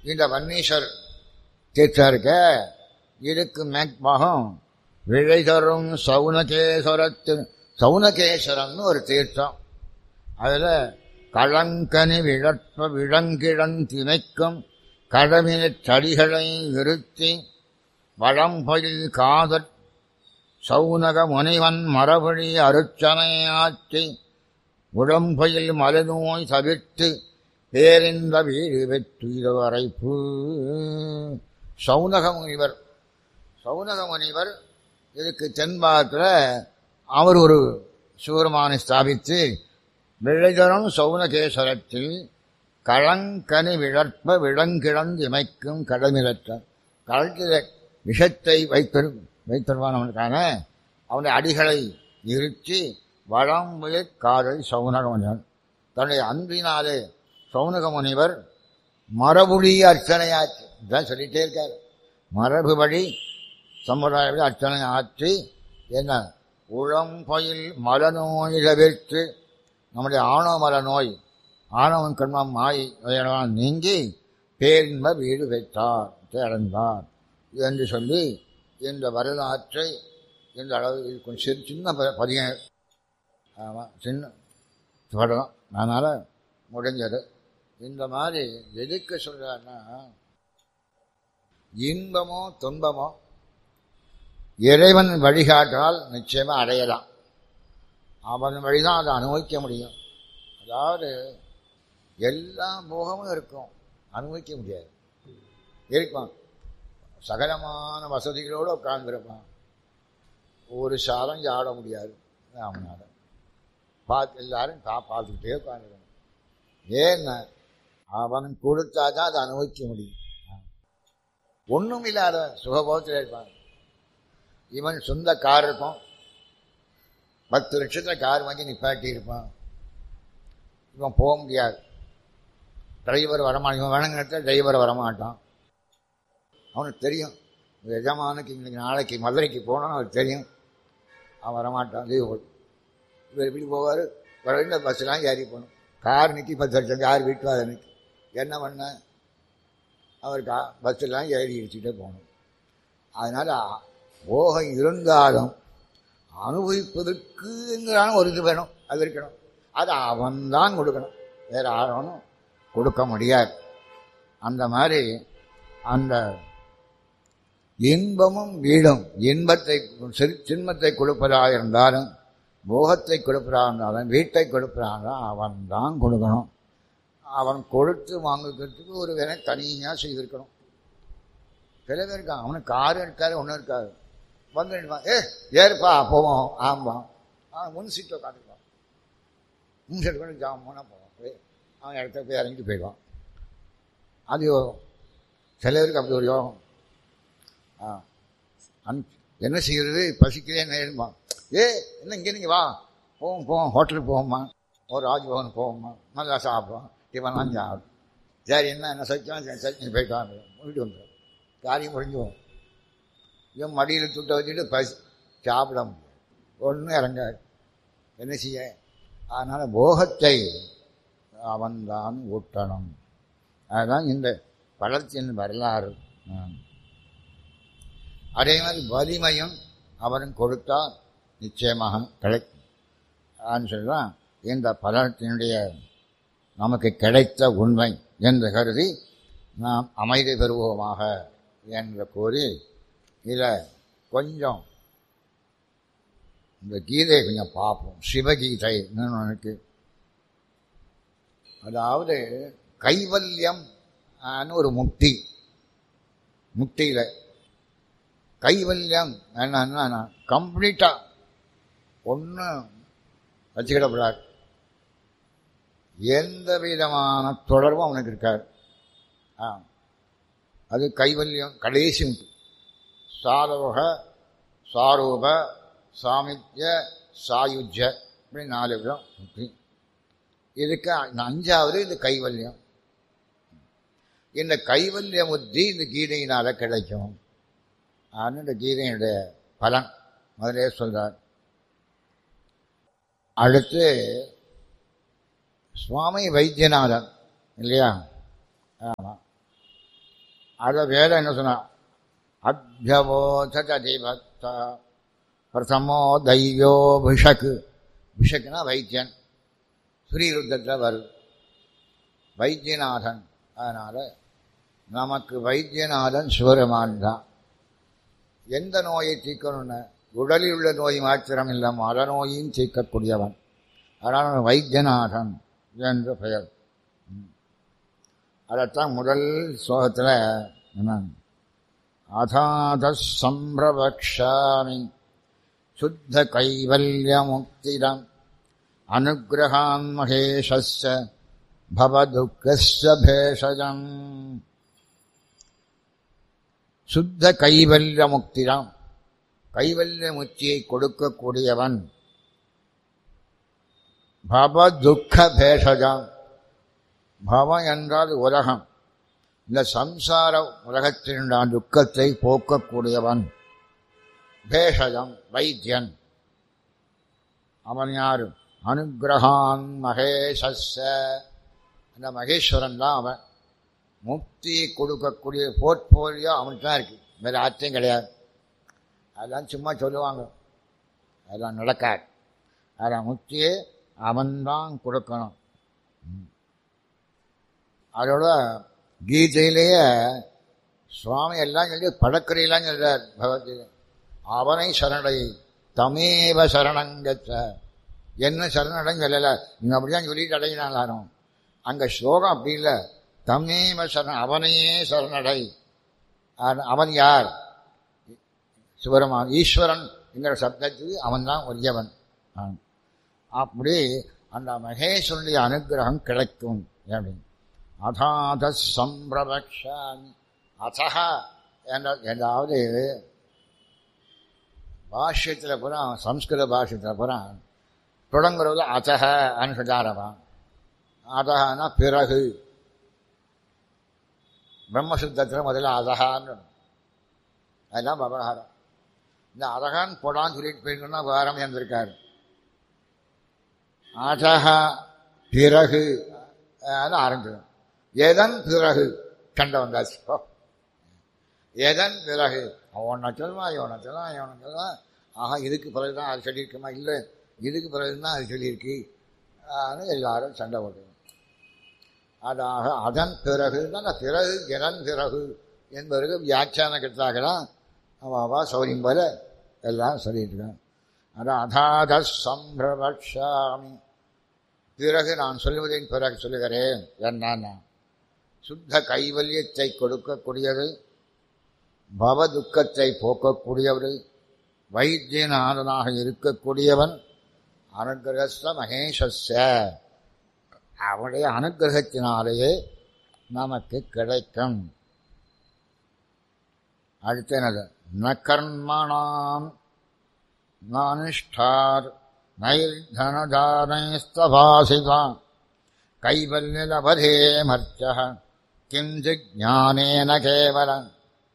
இந்த வன்னீஸ்வர் தீர்த்தம் இருக்க இதுக்கு மேற்பாகம் விழை தரும் சவுனகேஸ்வரத்து சவுனகேஸ்வரம்னு ஒரு தீர்த்தம் அதில் களங்கனி விழற்ப விழங்கிழன் திணைக்கும் கடமினச் சடிகளை நிறுத்தி வளம்பொயில் காதற் சவுனக முனிவன் மரபடி அருச்சனையாற்றி உடம்பையில் மலநோய் தவிர்த்து பேரிந்த வீடு வெற்றுயிர வரைப்பு சவுனக முனிவர் சவுனக முனிவர் இதுக்கு தென்பாகத்தில் அவர் ஒரு சிவருமானை ஸ்தாபித்து விழைதரும் சவுனகேஸ்வரத்தில் களங்கனி விழற்ப விளங்கிழந்து இமைக்கும் கடமிழற்ற கடற்கிற விஷத்தை வைத்திரு வைத்திருவானவனுக்கான அவனுடைய அடிகளை இருத்தி வளம்புயற் காதல் சவுனக முனிவர் தன்னுடைய அன்பினாலே சவுனக முனிவர் மரபுடி அர்ச்சனையாச்சு இதான் சொல்லிட்டே இருக்கார் மரபுபடி சம்பிரதாயப்படி அர்ச்சனை ஆற்றி என்ன உளம்பயில் மலநோய் தவிர்த்து நம்முடைய ஆணவ மல நோய் ஆணவன் கண்மம் மாய் இவையெல்லாம் நீங்கி பேரின்ப வீடு வைத்தார் அடைந்தார் என்று சொல்லி இந்த வரலாற்றை இந்த அளவு இது கொஞ்சம் சிறு சின்ன ப- பதிகம் ஆமாம் சின்ன படம் அதனால் முடிஞ்சது இந்த மாதிரி எதுக்கு சொல்கிறாருன்னா இன்பமோ துன்பமோ இறைவன் வழிகாட்டால் நிச்சயமாக அடையலாம் அவன் வழிதான் அதை அனுபவிக்க முடியும் அதாவது எல்லா போகமும் இருக்கும் அனுபவிக்க முடியாது இருக்கும் சகலமான வசதிகளோடு உட்கார்ந்துருப்பான் ஒரு சாதம் சாட முடியாது அவனால பார்த்து எல்லாரும் கா பார்த்துக்கிட்டே உட்காந்துருக்கணும் ஏன்னா அவன் கொடுத்தா தான் அதை அனுபவிக்க முடியும் ஒன்றும் இல்லாத சுகபோகத்தில் இருப்பான் இவன் சொந்த கார் இருக்கும் பத்து லட்சத்தில் கார் வாங்கி நிப்பாட்டி இருப்பான் இவன் போக முடியாது டிரைவர் வரமாட்டான் இவன் வேணுங்கிற இடத்துல டிரைவர் வரமாட்டான் அவனுக்கு தெரியும் இந்த எஜமானுக்கு இன்னைக்கு நாளைக்கு மதுரைக்கு போகணும்னு அவனுக்கு தெரியும் அவன் வரமாட்டான் லீவ் போட்டு இவர் எப்படி போவார் வர இந்த பஸ்ஸெலாம் ஏறி போகணும் கார் நிற்கி பத்து லட்சம் கார் வீட்டு அதை நிற்கி என்ன பண்ண அவர் கா பஸ்ஸெல்லாம் ஏறி இடிச்சுட்டே போகணும் அதனால் போகம் இருந்தாலும் அனுபவிப்பதற்குங்கிறான ஒரு இது வேணும் அது இருக்கணும் அது அவன்தான் கொடுக்கணும் வேறு யாரும் கொடுக்க முடியாது அந்த மாதிரி அந்த இன்பமும் வீடும் இன்பத்தை சிறு- சின்மத்தை கொடுப்பதாக இருந்தாலும் போகத்தை கொடுப்பதாக இருந்தாலும் வீட்டை கொடுப்பதாக இருந்தாலும் அவன் தான் கொடுக்கணும் அவன் கொடுத்து வாங்குறதுக்கு ஒரு வேலை தனியாக செய்திருக்கணும் சில பேர் இருக்கான் அவனுக்கு காரும் இருக்காது ஒன்றும் இருக்காது வந்து நின்னுப்பான். ஏ ஏறுப்பா போவோம் ஆமாம் ஆ முன் சீட்டை உட்காந்துக்குவான் முன் சீட்டு கொண்டு ஜாமோனா போவான் போய் அவன் இடத்த போய் இறங்கிட்டு போயிடுவான் அது யோகம் சில பேருக்கு அப்படி ஒரு யோகம் ஆ அன் என்ன செய்கிறது பசிக்கிறேன் நேருமா ஏ என்ன இங்கே நீங்கள் வா போவோம் போவோம் ஹோட்டலுக்கு போவோம்மா ஒரு ராஜ்பவன் போவோம்மா நல்லா சாப்பிடுவோம் டிஃபன்லாம் சாப்பிடும் சரி என்ன என்ன சச்சியம் சரி சரி நீ போயிட்டு வாங்க வீட்டு வந்துடும் காரியம் முடிஞ்சுவோம் இவன் மடியில் துட்டை வச்சுட்டு பசி சாப்பிட முடியாது ஒன்றும் இறங்காது என்ன செய்ய அதனால் போகத்தை அவன்தான் ஊட்டணும் அதுதான் இந்த பழத்தின் வரலாறு ஆம். அதே மாதிரி வலிமையும் அவன் கொடுத்தால் நிச்சயமாக கிடைக்கும் ஆன்னு சொல்லலாம் இந்த பலத்தினுடைய நமக்கு கிடைத்த உண்மை என்று கருதி நாம் அமைதி பெறுவோமாக என்று கூறி இதில் கொஞ்சம் இந்த கீதையை கொஞ்சம் பார்ப்போம் சிவகீதை ஒன்று அதாவது கைவல்யம் ஆன்னு ஒரு முக்தி முக்தியில் கைவல்யம் என்னன்னா கம்ப்ளீட்டாக ஒன்றும் வச்சுக்கிடப்படாது எந்த விதமான தொடர்பும் அவனுக்கு இருக்காது ஆ அது கைவல்யம் கடைசி முக்தி சாரோக சாரூப சாமித்ய சாயுஜ்ய இப்படி நாலு விதம் முக்தி இதுக்கு அஞ்சாவது இது கைவல்யம் இந்த கைவல்ய புத்தி இந்த கீதையினால கிடைக்கும் அப்படின்னு இந்த கீதையினுடைய பலன் முதலே சொல்றார் அடுத்து சுவாமி வைத்தியநாதன் இல்லையா ஆமாம் அதை வேதம் என்ன சொன்னா அபியவோதிபக்த பிரதமோ தைவோ பிஷக்கு பிஷக்குனா வைத்தியன் ஸ்ரீருத்தத்தில் வரும் வைத்தியநாதன் அதனால் நமக்கு வைத்தியநாதன் சிவருமான் தான் எந்த நோயை தீர்க்கணும்னு உடலில் உள்ள நோய் மாத்திரம் இல்லை மத நோயும் தீர்க்கக்கூடியவன் அதனால் வைத்தியநாதன் என்று பெயர் அதைத்தான் முதல் ஸ்லோகத்தில் என்ன அதாத சம்பிரபக்ஷாமி சுத்த கைவல்ய முக்திடம் அனுகிரகான் மகேஷஸ்ய பவதுக்கஸ்ய பேஷஜம் சுத்த கைவல்ய முக்திடம் கைவல்ய முக்தியை கொடுக்கக்கூடியவன் பவ துக்க பேஷஜம் பவம் என்றால் உலகம் இந்த சம்சார உலகத்தினுடைய துக்கத்தை போக்கக்கூடியவன் பேஷஜம் வைத்தியன் அவன் யாரு அனுகிரகான் மகேஷஸ்ஸ அந்த மகேஸ்வரன் தான் அவன் முக்தி கொடுக்கக்கூடிய போர்ட்போலியோ அவனுக்கு தான் இருக்கு வேறு ஆச்சரியம் கிடையாது அதெல்லாம் சும்மா சொல்லுவாங்க அதெல்லாம் நடக்காது அதில் முக்தியை அவன்தான் கொடுக்கணும் அதோட கீதையிலேயே சுவாமி எல்லாம் சொல்லி படக்கரையெல்லாம் சொல்றார் பகவத்கீதை அவனை சரணடை தமேவ சரணங்கச்ச என்ன சரணடைன்னு சொல்லலை நீங்கள் அப்படிதான் சொல்லிட்டு அடையினாலும் அங்கே ஸ்லோகம் அப்படி இல்லை தமேவ சரண அவனையே சரணடை அவன் யார் சிவருமான் ஈஸ்வரன் என்கிற சப்தத்துக்கு அவன் தான் உரியவன் அப்படி அந்த மகேஸ்வரனுடைய அனுகிரகம் கிடைக்கும் அப்படின்னு அதாத சம்பிரபக்ஷாமி அதா என்ற ஏதாவது பாஷ்யத்தில் பூரா சம்ஸ்கிருத பாஷ்யத்தில் பூரா தொடங்குறது அதக அனுசதாரவான் அதகனா பிறகு பிரம்மசுத்தத்தில் முதல்ல அதகான்னு அதெல்லாம் விவகாரம் இந்த அதகான் போடான்னு சொல்லிட்டு போயிருக்கோம்னா விவகாரம் இருந்திருக்காரு அதக பிறகு ஆரம்பிச்சிடும் எதன் பிறகு கண்ட வந்தாச்சு எதன் பிறகு அவனை சொல்லுவான் இவனை சொல்லுவான் இவனை சொல்லுவான் ஆஹா இதுக்கு பிறகு தான் அது சொல்லியிருக்குமா இல்லை இதுக்கு பிறகு தான் அது சொல்லியிருக்கு எல்லாரும் சண்டை போடுவோம் அதாக அதன் பிறகு தான் பிறகு எதன் பிறகு என்பதற்கு வியாக்கியான கட்டாகலாம் அவா சௌரியம் போல எல்லாம் சொல்லிட்டு இருக்கான் அதான் அதாத சம்பிரபக்ஷாமி பிறகு நான் சொல்லுவதின் பிறகு சொல்லுகிறேன் என்னன்னா சுத்த கைவல்யத்தை கொடுக்கக்கூடியது பவ துக்கத்தை போக்கக்கூடியவர் வைத்தியநாதனாக இருக்கக்கூடியவன் அனுகிரகஸ்த மகேஷஸ்ய அவனுடைய அனுகிரகத்தினாலேயே நமக்கு கிடைக்கும் அடுத்தனது ந கர்மணாம் நானிஷ்டார் நைர்தனதானைஸ்தபாசிதான் கைவல்யலபதே மர்ச்ச கிஞ்சித் ஞானேன கேவலம்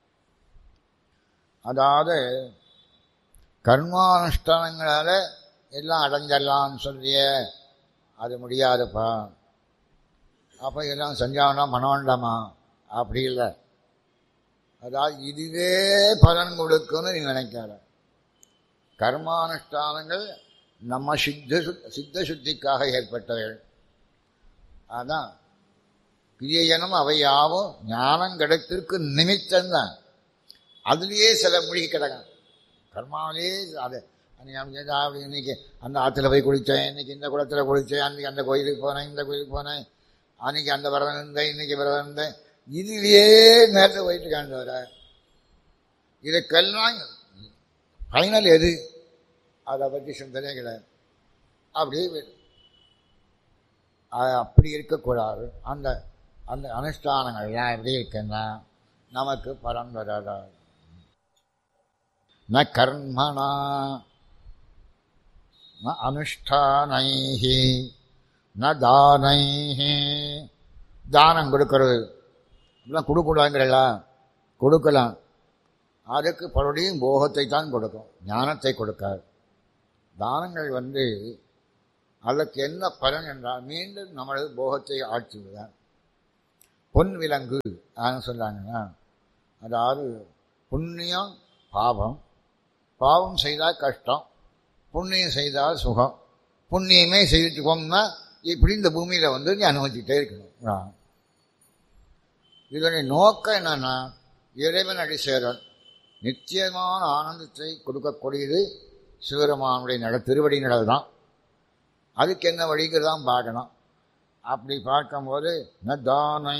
அதாவது கர்மானுஷ்டானங்களால எல்லாம் அடைஞ்சிடலாம்னு சொல்லிய அது முடியாதுப்பா அப்போ எல்லாம் செஞ்சாங்கன்னா மனோண்டமா அப்படி இல்லை அதாவது இதுவே பலன் கொடுக்கும்னு நீ நினைக்காத கர்மானுஷ்டானங்கள் நம்ம சித்த சித்த சுத்திக்காக ஏற்பட்டவைகள் அதான் கிரியனும் அவையாவும் ஞானம் கிடைத்திருக்கு நிமித்தம்தான் அதுலேயே சில மூழ்கி கிடக்கும் கர்மாவிலே அது அப்படி இன்னைக்கு அந்த ஆற்றுல போய் குளித்தேன் இன்னைக்கு இந்த குளத்தில் குளித்தேன் அன்னைக்கு அந்த கோயிலுக்கு போனேன் இந்த கோயிலுக்கு போனேன் அன்னைக்கு அந்த விரதம் இருந்தேன் இன்னைக்கு விரதம் இருந்தேன் இதுலேயே நேரத்தை போயிட்டு இருக்காண்டு வர இதுக்கெல்லாம் ஃபைனல் எது அதை பற்றி சிந்தனையே கிடையாது அப்படியே அப்படி இருக்கக்கூடாது அந்த அந்த அனுஷ்டானங்கள்லாம் எப்படி இருக்குன்னா நமக்கு பலன் வராதா ந கர்மணா ந அனுஷ்டானை ந தானை தானம் கொடுக்கறது இப்படிலாம் கொடுக்கூடாங்கிறல்ல கொடுக்கலாம் அதுக்கு பலருடையும் போகத்தை தான் கொடுக்கும் ஞானத்தை கொடுக்காது தானங்கள் வந்து அதற்கு என்ன பலன் என்றால் மீண்டும் நம்மளது போகத்தை ஆட்சிவிதான் பொன் விலங்கு ஆன்னு சொன்னாங்கன்னா அதாவது புண்ணியம் பாவம் பாவம் செய்தால் கஷ்டம் புண்ணியம் செய்தால் சுகம் புண்ணியமே செய்துட்டு போகணும்னா இப்படி இந்த பூமியில் வந்து நீ அனுபவிச்சுட்டே இருக்கணும் இதனுடைய நோக்கம் என்னன்னா இறைவன் அடி சேரன் நிச்சயமான ஆனந்தத்தை கொடுக்கக்கூடியது சிவருமானுடைய நட திருவடி நடல் தான் அதுக்கு என்ன வழிங்கிறதான் பார்க்கணும் அப்படி பார்க்கும்போது ந தானை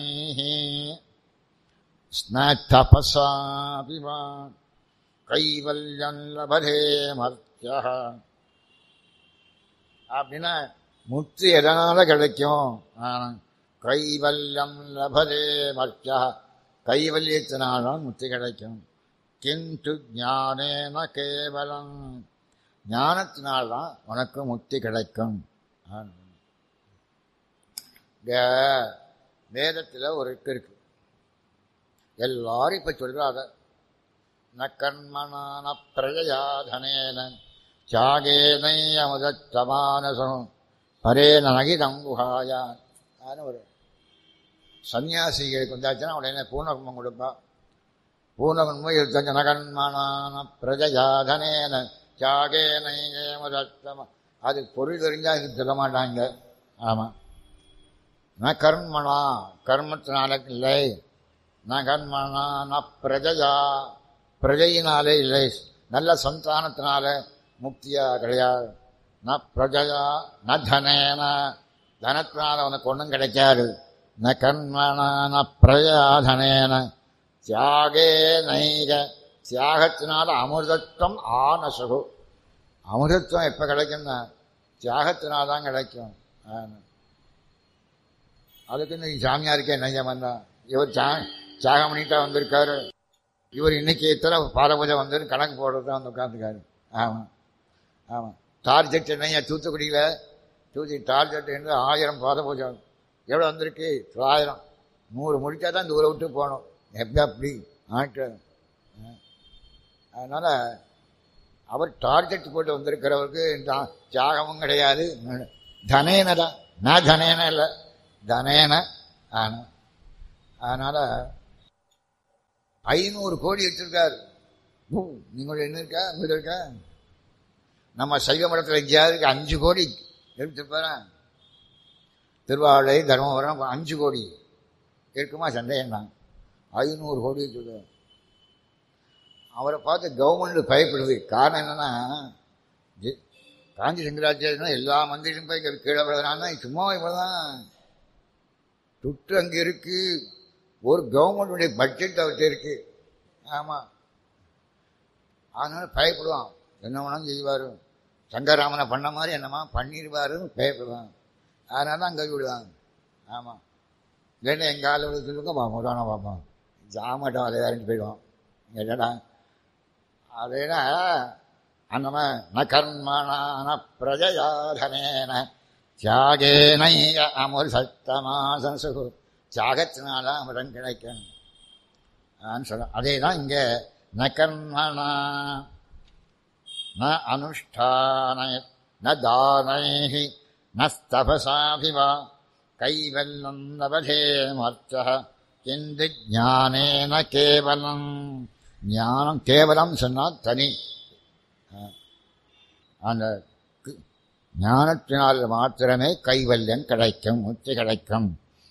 ஸ்ன தபசாபிவா கைவல்யம் லபதே மர்த்தியா அப்படின்னா முத்து எதனால கிடைக்கும் கைவல்யம் லபதே மர்த்தியா கைவல்யத்தினால்தான் முத்து கிடைக்கும் கிந்து ஞானேன கேவலம் ஞானத்தினால்தான் உனக்கு முக்தி கிடைக்கும் இங்க வேதத்தில் ஒரு இருக்கு எல்லாரும் இப்ப சொல்றாங்க ந கர்மணான பிரஜயாதனேன தியாகேனை அமுதமானசம் பரேன நகிதம் குஹாயா ஒரு சன்னியாசிகளுக்கு வந்தாச்சுன்னா உடனே பூர்ணகுமம் கொடுப்பா பூர்ணகுமம் இருபத்தஞ்சு நகன்மனான பிரஜயாதனேன தியாகேனை அமுதத்தம அது பொருள் தெரிஞ்சா இது சொல்ல மாட்டாங்க ஆமாம் ந கர்மணா கர்மத்தினால இல்லை ந கர்மணா ந பிரஜையா பிரஜையினாலே இல்லை நல்ல சந்தானத்தினால முக்தியா கிடையாது ந பிரஜையா ந தனேன தனத்தினால உனக்கு ஒன்றும் கிடைக்காது ந கர்மணா ந பிரஜா தனேன தியாகே நைக தியாகத்தினால அமிர்தத்துவம் ஆனசகு அமிர்தத்துவம் எப்போ கிடைக்கும்னா தியாகத்தினால தான் கிடைக்கும் அதுக்கு இந்த சாமியாருக்கே நையம் வந்தா இவர் சா தியாகம் பண்ணிட்டா வந்திருக்காரு இவர் இன்னைக்கு எத்தனை பாரபூஜை வந்து கணக்கு போடுறது தான் வந்து உட்காந்துருக்காரு ஆமாம் ஆமாம் டார்ஜெட் என்னையா தூத்துக்குடியில் தூத்தி டார்ஜெட் என்று ஆயிரம் பாத பூஜை எவ்வளோ வந்திருக்கு தொள்ளாயிரம் நூறு முடிச்சா தான் இந்த ஊரை விட்டு போகணும் எப்படி அப்படி ஆட்டு அதனால் அவர் டார்கெட் போட்டு வந்திருக்கிறவருக்கு தியாகமும் கிடையாது தனேன தான் நான் தனேன இல்லை தனேன ஆனால் அதனால் ஐநூறு கோடி வச்சிருக்காரு நீங்களோட என்ன இருக்கா உங்கள்கிட்ட இருக்கா நம்ம சைவ மடத்தில் எங்கேயாவது அஞ்சு கோடி எடுத்துருப்பாரன் திருவாவளை தர்மபுரம் அஞ்சு கோடி இருக்குமா சந்தேகம் தான் ஐநூறு கோடி வச்சுருக்காரு அவரை பார்த்து கவர்மெண்ட் பயப்படுது காரணம் என்னன்னா காஞ்சி சங்கராச்சாரியனா எல்லா மந்திரியும் போய் இங்கே கீழே விழுதுனா சும்மா இவ்வளோதான் துட்டு அங்கே இருக்கு ஒரு கவர்மெண்டுடைய பட்ஜெட் அவர்கிட்ட இருக்கு ஆமாம் அதனால பயப்படுவான் என்ன வேணாலும் செய்வார் சங்கராமனை பண்ண மாதிரி என்னமா பண்ணிடுவாருன்னு பயப்படுவான் அதனால தான் அங்கே விடுவாங்க ஆமாம் இல்லைன்னா எங்கள் ஆள் சொல்லுங்க பார்ப்போம் தானே பார்ப்போம் ஜாமட்டம் அதை இறங்கி போயிடுவோம் என்னடா அதேனா அந்த ந கர்மணான பிரஜயாதனேன தியாகேனை அமுர் சத்தமாசு தியாகத்தினால அமிர்தம் கிடைக்கும் சொல்ல அதே தான் இங்கே ந கர்மணா ந அனுஷ்டான ந தானை நஸ்தபசாபிவா கைவல்லம் லபதே மர்த்த கிந்து ஞானேன கேவலம் ஞானம் கேவலம் சொன்னால் தனி அந்த ஞானத்தினால் மாத்திரமே கைவல்யம் கிடைக்கும் முக்தி கிடைக்கும்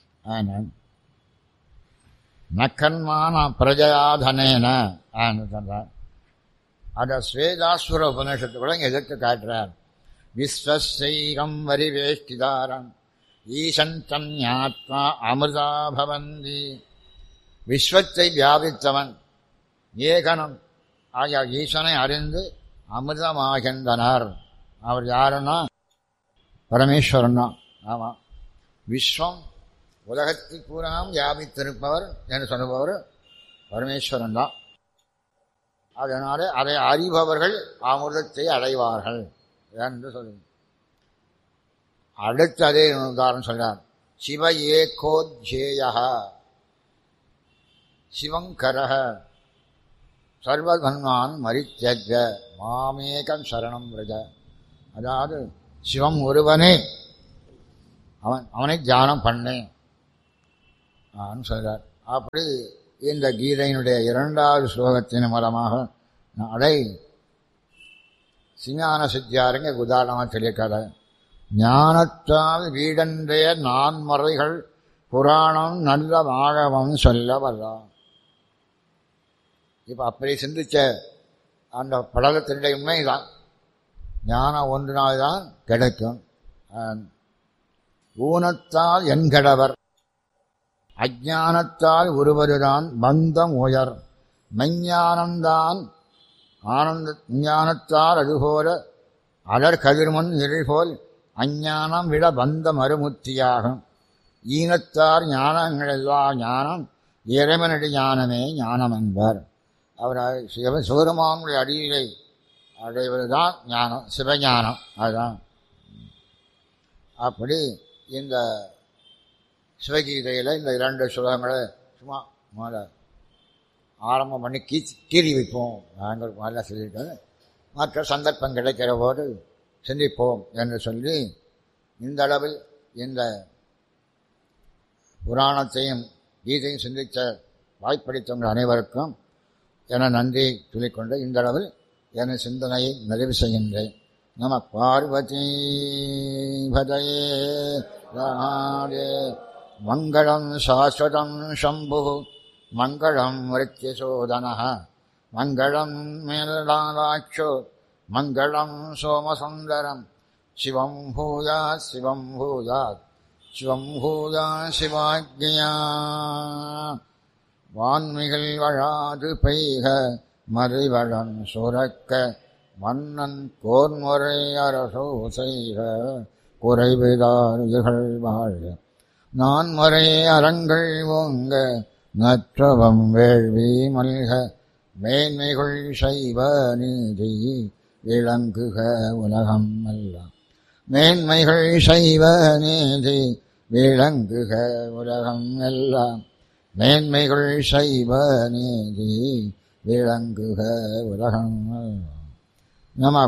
நக்கன்மான பிரஜயாதனேன சொல்றார் அத ஸ்வேதாஸ்வர உபநிஷத்து கூட இங்கே எதிர்த்து காட்டுறார் விஸ்வசைகம் வரிவேஷ்டிதாரம் ஈசந்தம் ஞாத்மா அமிர்தா பவந்தி விஸ்வத்தை வியாபித்தவன் ஏகனம் ஆகிய ஈசனை அறிந்து அமிர்தமாகின்றனர் அவர் யாருன்னா பரமேஸ்வரன் தான் ஆமாம் விஸ்வம் உலகத்தில் பூராம் வியாபித்திருப்பவர் என்று சொல்லுபவர் பரமேஸ்வரன் தான் அதனால அதை அறிபவர்கள் அமிர்தத்தை அடைவார்கள் என்று சொல்லுங்க அடுத்து அதே உதாரணம் சொல்றார் சிவ ஏகோத்யேய சிவங்கரக சர்வகன்மான் மரித்தஜ மாமேகம் சரணம் விரஜ அதாவது சிவம் ஒருவனே அவன் அவனை தியானம் பண்ணேன் சொல்றார் அப்படி இந்த கீதையினுடைய இரண்டாவது ஸ்லோகத்தின் மூலமாக அடை சிஞான சித்தியாருங்க உதாரணமாக சொல்லியிருக்காரு ஞானத்தால் வீடன்றைய நான்மறைகள் புராணம் நல்ல ஆழவம் சொல்ல வர்றான் இப்போ அப்படி சிந்திச்ச அந்த படலத்தினுடைய உண்மைதான் ஞானம் ஒன்றினால் தான் கிடைக்கும் ஊனத்தால் என்கடவர் அஜானத்தால் ஒருவருதான் பந்தம் உயர் மெஞ்ஞானந்தான் ஆனந்த ஞானத்தால் அதுபோல அலர் கதிர்முன் இருள்போல் அஞ்ஞானம் விட பந்த மறுமுத்தியாகும் ஈனத்தார் ஞானங்கள் எல்லா ஞானம் இறைவனடி ஞானமே ஞானம் என்பார் அவர் சிவ சிவருமானுடைய அடியிலை அடைவதுதான் ஞானம் சிவஞானம் அதுதான் அப்படி இந்த சிவகீதையில் இந்த இரண்டு சுலகங்களை சும்மா முதல்ல ஆரம்பம் பண்ணி கீ கீறி வைப்போம் நாங்கள் முதல்ல சொல்லியிருக்கோம் மற்ற சந்தர்ப்பம் கிடைக்கிற போது சிந்திப்போம் என்று சொல்லி இந்த அளவில் இந்த புராணத்தையும் கீதையும் சிந்தித்த வாய்ப்பளித்தவங்கள் அனைவருக்கும் என நன்றி சொல்லிக்கொண்டு இந்த அளவில் என சிந்தனையை நிறைவு செய்கின்றேன் நம பார்வதி பதையே ராடே மங்களம் சாஸ்வதம் சம்பு மங்களம் மிருத்யசோதன மங்களம் மேலாட்சோ மங்களம் சோமசுந்தரம் சிவம் பூயா சிவம் பூயாத் சிவம் பூயா சிவாஜ்யா வான்மிகள் வழாது பெய்க மறிவழன் சுரக்க மன்னன் கோன்முறை அரசோ செய்க குறைவிதார்கள் வாழ்க நான் முறை அறங்கள் ஓங்க நற்றவம் வேள்வி மல்க மேன்மைகள் செய்வ நீதி விளங்குக உலகம் எல்லாம் மேன்மைகள் செய்வ நீதி விளங்குக உலகம் எல்லாம் மேன்மைகள் செய்வ நீதி விளங்குக உலகம் எல்லாம் நம